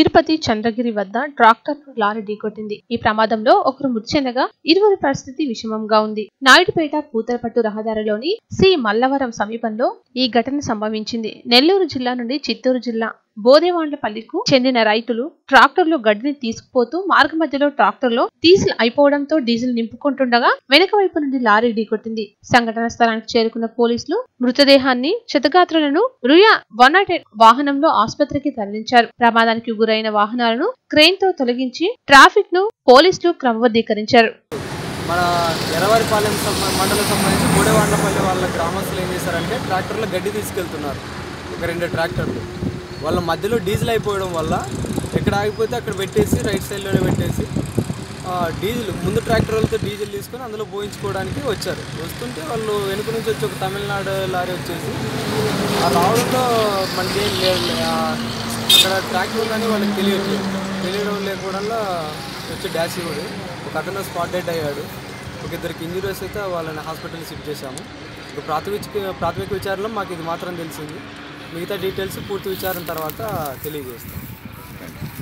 తిరుపతి చంద్రగిరి వద్ద tractor lorry ఢీకొట్టింది ఈ ప్రమాదంలో ఒకరు మృతి చెందగా ఇరువురి పరిస్థితి విషమంగా ఉంది నాయుడుపేట పూతలపట్టు రహదారిలోని సి మల్లవరం సమీపంలో ఈ ఘటన సంభవించింది నెల్లూరు జిల్లా నుండి చిత్తూరు జిల్లా బోదేవాండ్లపల్లికు చెందిన రైతులు ట్రాక్టర్లో గడ్డిని తీసుకుపోతూ మార్గ మధ్యలో ట్రాక్టర్లో డీజిల్ అయిపోవడంతో డీజిల్ నింపుకుంటుండగా వెనక వైపు నుండి లారీ ఢీకొట్టింది సంఘటన స్థలానికి చేరుకున్న పోలీసులు మృతదేహాన్ని క్షతగాత్రులను రుయా వన్ నాట్ ఎయిట్ వాహనంలో ఆసుపత్రికి తరలించారు ప్రమాదానికి గురైన వాహనాలను క్రెయిన్ తో తొలగించి ట్రాఫిక్ ను పోలీసులు క్రమబద్ధీకరించారు మన ఎర్రవారిపాలెం సంబ- మండలం సంబంధించి గూడెవాండ్లపల్లి వాళ్ళ గ్రామస్తులు ఏం చేశారంటే ట్రాక్టర్లో గడ్డి తీసుకెళ్తున్నారు ఒక రెండు ట్రాక్టర్లు వాళ్ళ మధ్యలో డీజిల్ అయిపోవడం వల్ల ఎక్కడ ఆగిపోతే అక్కడ పెట్టేసి రైట్ సైడ్లోనే పెట్టేసి ఆ, డీజిల్ ముందు ట్రాక్టర్ వాళ్ళతో డీజిల్ తీసుకొని అందులో పోయించుకోవడానికి వచ్చారు వస్తుంటే వాళ్ళు వెనుక నుంచి వచ్చి ఒక తమిళనాడు లారీ వచ్చేసి ఆ రావడంలో మనకి ఏం లేదు ఆ, అక్కడ ట్రాక్టర్ ఉందని వాళ్ళకి తెలియదు తెలియడం లేకపోవడంలో వచ్చి డాష్ ఇవ్వడు ఒక అతను స్పాట్ డెడ్ అయ్యాడు ఒక ఇద్దరికి ఇంజురీస్ అయితే వాళ్ళని హాస్పిటల్ షిఫ్ట్ చేశాము ఇక ప్రాథమిక ప్రాథమిక విచారణలో మాకు ఇది మాత్రం తెలిసింది మిగతా డీటెయిల్స్ పూర్తి విచారణ తర్వాత తెలియజేస్తాం